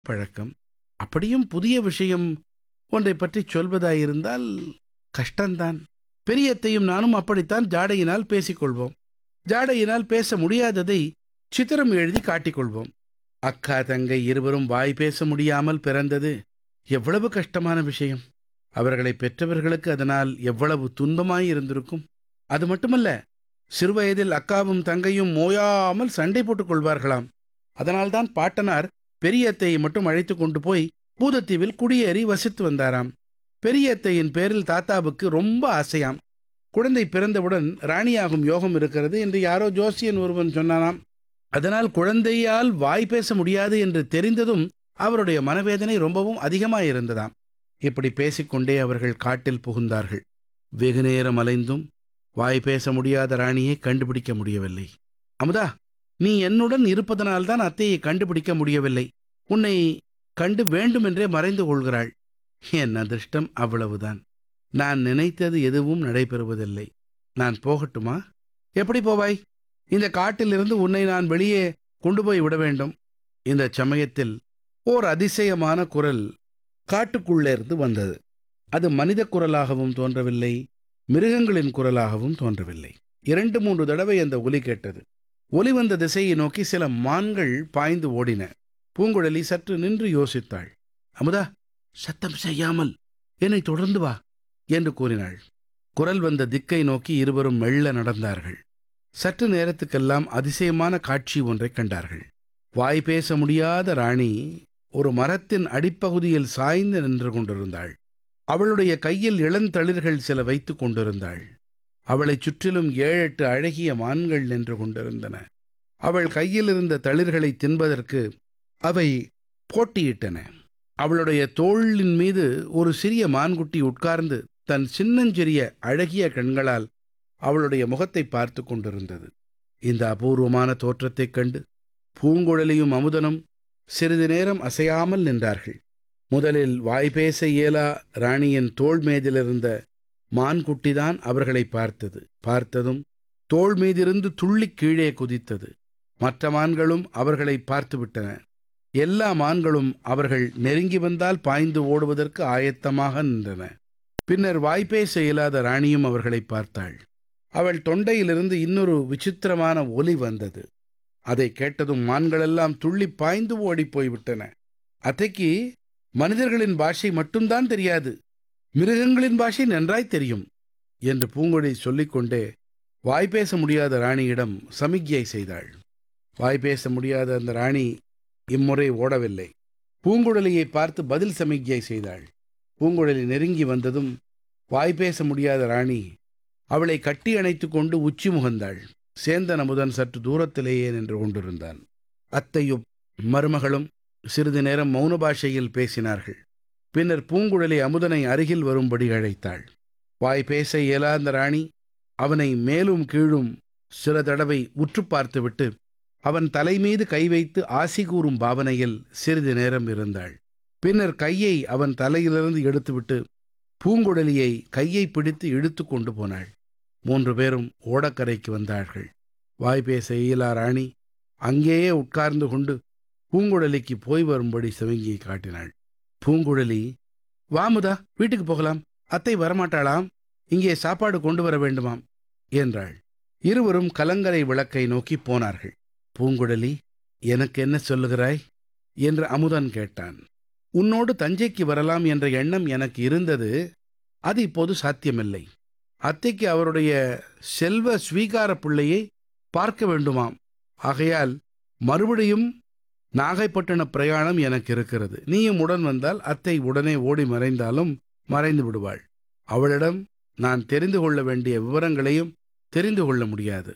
பழக்கம் அப்படியும் புதிய விஷயம் ஒன்றை பற்றி சொல்வதாயிருந்தால் கஷ்டந்தான் பெரியத்தையும் நானும் அப்படித்தான் ஜாடையினால் பேசிக்கொள்வோம் ஜாடையினால் பேச முடியாததை சித்திரம் எழுதி காட்டிக்கொள்வோம் அக்கா தங்கை இருவரும் வாய் பேச முடியாமல் பிறந்தது எவ்வளவு கஷ்டமான விஷயம் அவர்களை பெற்றவர்களுக்கு அதனால் எவ்வளவு துன்பமாய் இருந்திருக்கும் அது மட்டுமல்ல சிறுவயதில் அக்காவும் தங்கையும் மோயாமல் சண்டை போட்டுக் கொள்வார்களாம் அதனால்தான் பாட்டனார் பெரியத்தையை மட்டும் அழைத்து கொண்டு போய் பூதத்தீவில் குடியேறி வசித்து வந்தாராம் பெரியத்தையின் பேரில் தாத்தாவுக்கு ரொம்ப ஆசையாம் குழந்தை பிறந்தவுடன் ராணியாகும் யோகம் இருக்கிறது என்று யாரோ ஜோசியன் ஒருவன் சொன்னானாம் அதனால் குழந்தையால் வாய் பேச முடியாது என்று தெரிந்ததும் அவருடைய மனவேதனை ரொம்பவும் அதிகமாயிருந்ததாம் இப்படி பேசிக்கொண்டே அவர்கள் காட்டில் புகுந்தார்கள் வெகு நேரம் அலைந்தும் வாய் பேச முடியாத ராணியை கண்டுபிடிக்க முடியவில்லை அமுதா நீ என்னுடன் இருப்பதனால்தான் அத்தையை கண்டுபிடிக்க முடியவில்லை உன்னை கண்டு வேண்டுமென்றே மறைந்து கொள்கிறாள் என் அதிர்ஷ்டம் அவ்வளவுதான் நான் நினைத்தது எதுவும் நடைபெறுவதில்லை நான் போகட்டுமா எப்படி போவாய் இந்த காட்டிலிருந்து உன்னை நான் வெளியே கொண்டு போய் விட வேண்டும் இந்த சமயத்தில் ஓர் அதிசயமான குரல் காட்டுக்குள்ளேருந்து வந்தது அது மனித குரலாகவும் தோன்றவில்லை மிருகங்களின் குரலாகவும் தோன்றவில்லை இரண்டு மூன்று தடவை அந்த ஒலி கேட்டது ஒலி வந்த திசையை நோக்கி சில மான்கள் பாய்ந்து ஓடின பூங்குழலி சற்று நின்று யோசித்தாள் அமுதா சத்தம் செய்யாமல் என்னை தொடர்ந்து வா என்று கூறினாள் குரல் வந்த திக்கை நோக்கி இருவரும் மெல்ல நடந்தார்கள் சற்று நேரத்துக்கெல்லாம் அதிசயமான காட்சி ஒன்றைக் கண்டார்கள் வாய் பேச முடியாத ராணி ஒரு மரத்தின் அடிப்பகுதியில் சாய்ந்து நின்று கொண்டிருந்தாள் அவளுடைய கையில் இளந்தளிர்கள் சில வைத்துக் கொண்டிருந்தாள் அவளைச் சுற்றிலும் ஏழெட்டு அழகிய மான்கள் நின்று கொண்டிருந்தன அவள் கையில் இருந்த தளிர்களை தின்பதற்கு அவை போட்டியிட்டன அவளுடைய தோளின் மீது ஒரு சிறிய மான்குட்டி உட்கார்ந்து தன் சின்னஞ்சிறிய அழகிய கண்களால் அவளுடைய முகத்தை பார்த்து கொண்டிருந்தது இந்த அபூர்வமான தோற்றத்தைக் கண்டு பூங்குழலியும் அமுதனும் சிறிது நேரம் அசையாமல் நின்றார்கள் முதலில் வாய்பேச இயலா ராணியின் தோள் மீதிலிருந்த மான்குட்டிதான் அவர்களை பார்த்தது பார்த்ததும் தோள் மீதிருந்து துள்ளிக் கீழே குதித்தது மற்ற மான்களும் அவர்களை பார்த்துவிட்டன எல்லா மான்களும் அவர்கள் நெருங்கி வந்தால் பாய்ந்து ஓடுவதற்கு ஆயத்தமாக நின்றன பின்னர் வாய்ப்பேச இயலாத ராணியும் அவர்களை பார்த்தாள் அவள் தொண்டையிலிருந்து இன்னொரு விசித்திரமான ஒலி வந்தது அதை கேட்டதும் மான்களெல்லாம் துள்ளி பாய்ந்து ஓடிப் போய்விட்டன அத்தைக்கு மனிதர்களின் பாஷை மட்டும்தான் தெரியாது மிருகங்களின் பாஷை நன்றாய் தெரியும் என்று பூங்கொழி சொல்லிக்கொண்டே வாய்ப்பேச முடியாத ராணியிடம் சமிக்ஞை செய்தாள் வாய்ப்பேச முடியாத அந்த ராணி இம்முறை ஓடவில்லை பூங்குழலியை பார்த்து பதில் சமிக்ஞை செய்தாள் பூங்குழலி நெருங்கி வந்ததும் வாய்ப்பேச முடியாத ராணி அவளை கட்டி அணைத்துக் கொண்டு உச்சி முகந்தாள் சேந்தன் அமுதன் சற்று தூரத்திலேயே நின்று கொண்டிருந்தான் அத்தையும் மருமகளும் சிறிது நேரம் மௌன பாஷையில் பேசினார்கள் பின்னர் பூங்குழலி அமுதனை அருகில் வரும்படி அழைத்தாள் வாய் பேச இயலாத ராணி அவனை மேலும் கீழும் சில தடவை உற்று பார்த்துவிட்டு அவன் தலைமீது கை வைத்து ஆசி கூறும் பாவனையில் சிறிது நேரம் இருந்தாள் பின்னர் கையை அவன் தலையிலிருந்து எடுத்துவிட்டு பூங்குழலியை கையை பிடித்து இழுத்து கொண்டு போனாள் மூன்று பேரும் ஓடக்கரைக்கு வந்தார்கள் வாய் பேச இயலா ராணி அங்கேயே உட்கார்ந்து கொண்டு பூங்குழலிக்கு போய் வரும்படி சிவங்கியை காட்டினாள் பூங்குழலி வாமுதா வீட்டுக்கு போகலாம் அத்தை வரமாட்டாளாம் இங்கே சாப்பாடு கொண்டு வர வேண்டுமாம் என்றாள் இருவரும் கலங்கரை விளக்கை நோக்கி போனார்கள் பூங்குழலி எனக்கு என்ன சொல்லுகிறாய் என்று அமுதன் கேட்டான் உன்னோடு தஞ்சைக்கு வரலாம் என்ற எண்ணம் எனக்கு இருந்தது அது இப்போது சாத்தியமில்லை அத்தைக்கு அவருடைய செல்வ ஸ்வீகார பிள்ளையை பார்க்க வேண்டுமாம் ஆகையால் மறுபடியும் நாகைப்பட்டின பிரயாணம் எனக்கு இருக்கிறது நீயும் உடன் வந்தால் அத்தை உடனே ஓடி மறைந்தாலும் மறைந்து விடுவாள் அவளிடம் நான் தெரிந்து கொள்ள வேண்டிய விவரங்களையும் தெரிந்து கொள்ள முடியாது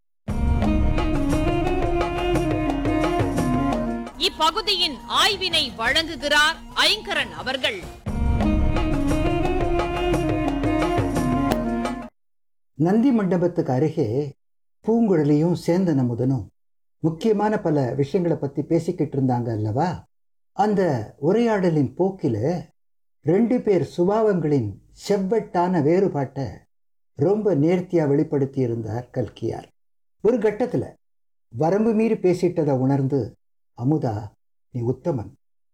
இப்பகுதியின் ஆய்வினை வழங்குகிறார் ஐங்கரன் அவர்கள் நந்தி மண்டபத்துக்கு அருகே பூங்குழலியும் சேந்தன் அமுதனும் முக்கியமான பல விஷயங்களை பற்றி பேசிக்கிட்டு இருந்தாங்க அல்லவா அந்த உரையாடலின் போக்கில் ரெண்டு பேர் சுபாவங்களின் செவ்வட்டான வேறுபாட்டை ரொம்ப நேர்த்தியாக வெளிப்படுத்தி இருந்தார் கல்கியார் ஒரு கட்டத்தில் வரம்பு மீறி பேசிட்டதை உணர்ந்து அமுதா நீ உத்தமன்